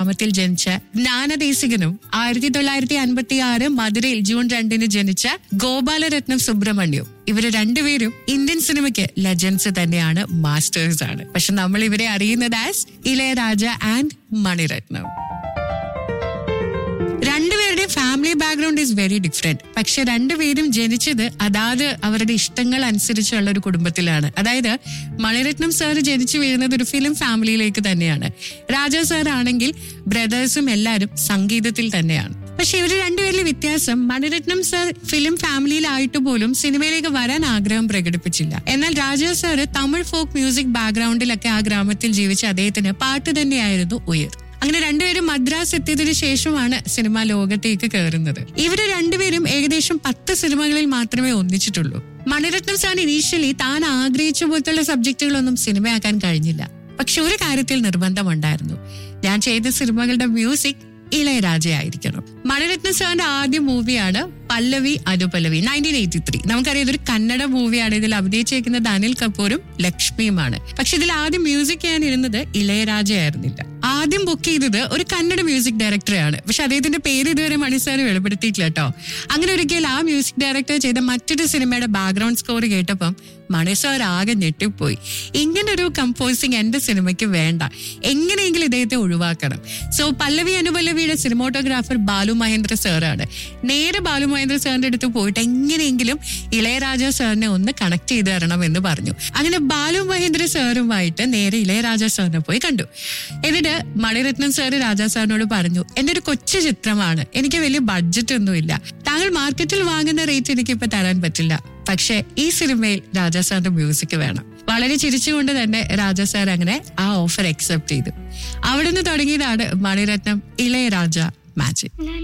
ഗ്രാമത്തിൽ ജനിച്ച ജ്ഞാനദേശികനും ആയിരത്തി തൊള്ളായിരത്തി അൻപത്തി ആറ് മധുരയിൽ ജൂൺ രണ്ടിന് ജനിച്ച ഗോപാലരത്നം സുബ്രഹ്മണ്യവും ഇവര് രണ്ടുപേരും ഇന്ത്യൻ സിനിമയ്ക്ക് ലെജൻസ് തന്നെയാണ് മാസ്റ്റേഴ്സ് ആണ് പക്ഷെ നമ്മൾ ഇവരെ അറിയുന്നത് ആസ് ഇളയരാജ ആൻഡ് മണിരത്നം രണ്ടുപേരുടെ family background is very different പക്ഷെ രണ്ടുപേരും ജനിച്ചത് അതാത് അവരുടെ ഇഷ്ടങ്ങൾ അനുസരിച്ചുള്ള ഒരു കുടുംബത്തിലാണ് അതായത് മണിരത്നം സാർ ജനിച്ചു വീഴുന്നത് ഒരു ഫിലിം ഫാമിലിയിലേക്ക് തന്നെയാണ് രാജാ സാർ ആണെങ്കിൽ ബ്രദേഴ്സും എല്ലാവരും സംഗീതത്തിൽ തന്നെയാണ് പക്ഷെ ഇവർ രണ്ടുപേരിലെ വ്യത്യാസം മണിരത്നം സാർ ഫിലിം ഫാമിലിയിലായിട്ട് പോലും സിനിമയിലേക്ക് വരാൻ ആഗ്രഹം പ്രകടിപ്പിച്ചില്ല എന്നാൽ Raja sir Tamil folk music ബാക്ക്ഗ്രൗണ്ടിലൊക്കെ ആ ഗ്രാമത്തിൽ ജീവിച്ച അദ്ദേഹത്തിന് പാട്ട് തന്നെയായിരുന്നു ഉയർ അങ്ങനെ രണ്ടുപേരും മദ്രാസ് എത്തിയതിനു ശേഷമാണ് സിനിമാ ലോകത്തേക്ക് കയറുന്നത് ഇവര് രണ്ടുപേരും ഏകദേശം പത്ത് സിനിമകളിൽ മാത്രമേ ഒന്നിച്ചിട്ടുള്ളൂ മണിരത്നം സാർ ഇനീഷ്യലി താൻ ആഗ്രഹിച്ച പോലത്തുള്ള സബ്ജക്റ്റുകളൊന്നും സിനിമയാക്കാൻ കഴിഞ്ഞില്ല പക്ഷെ ഒരു കാര്യത്തിൽ നിർബന്ധമുണ്ടായിരുന്നു ഞാൻ ചെയ്ത സിനിമകളുടെ മ്യൂസിക് ഇളയരാജയായിരിക്കണം മണിരത്നം സാറിന്റെ ആദ്യ മൂവിയാണ് Pallavi Anupallavi nineteen eighty three നമുക്കറിയാം ഇതൊരു കന്നഡ മൂവിയാണ് ഇതിൽ അഭിനയിച്ചേക്കുന്നത് അനിൽ കപൂറും ലക്ഷ്മിയുമാണ് പക്ഷെ ഇതിൽ ആദ്യം മ്യൂസിക് ചെയ്യാൻ ഇരുന്നത് ഇളയരാജയായിരുന്നില്ല ആദ്യം ബുക്ക് ചെയ്തത് ഒരു കന്നഡ മ്യൂസിക് ഡയറക്ടറെയാണ് പക്ഷെ അദ്ദേഹത്തിന്റെ പേര് ഇതുവരെ മണി സാർ വെളിപ്പെടുത്തിയിട്ടില്ല കേട്ടോ അങ്ങനെ ഒരിക്കൽ ആ മ്യൂസിക് ഡയറക്ടർ ചെയ്ത മറ്റൊരു സിനിമയുടെ ബാക്ക്ഗ്രൗണ്ട് സ്കോർ കേട്ടപ്പം മണി സാർ ആകെ ഞെട്ടിപ്പോയി ഇങ്ങനെ ഒരു കമ്പോസിങ് എന്റെ സിനിമയ്ക്ക് വേണ്ട എങ്ങനെയെങ്കിലും ഇദ്ദേഹത്തെ ഒഴിവാക്കണം സോ പല്ലവി അനുപല്ലവിയുടെ സിനിമോട്ടോഗ്രാഫർ ബാലു മഹേന്ദ്ര സാറാണ് നേരെ ബാലു മഹേന്ദ്ര സാറിന്റെ അടുത്ത് പോയിട്ട് എങ്ങനെയെങ്കിലും ഇളയരാജ സാറിനെ ഒന്ന് കണക്ട് ചെയ്ത് തരണം എന്ന് പറഞ്ഞു അങ്ങനെ ബാലു മഹേന്ദ്ര സാറുമായിട്ട് നേരെ ഇളയരാജ സാറിനെ പോയി കണ്ടു എന്നിട്ട് മണിരത്നം സാറ് രാജാ സാറിനോട് പറഞ്ഞു എന്റെ ഒരു കൊച്ചു ചിത്രമാണ് എനിക്ക് വലിയ ബഡ്ജറ്റ് ഒന്നുമില്ല താങ്കൾ മാർക്കറ്റിൽ വാങ്ങുന്ന റേറ്റ് എനിക്ക് ഇപ്പൊ തരാൻ പറ്റില്ല പക്ഷെ ഈ സിനിമയിൽ രാജാ സാറിന്റെ മ്യൂസിക് വേണം വളരെ ചിരിച്ചുകൊണ്ട് തന്നെ രാജാ സാർ അങ്ങനെ ആ ഓഫർ അക്സെപ്റ്റ് ചെയ്തു അവിടുന്ന് തുടങ്ങിയതാണ് മണിരത്നം ഇളയരാജ മാജിക്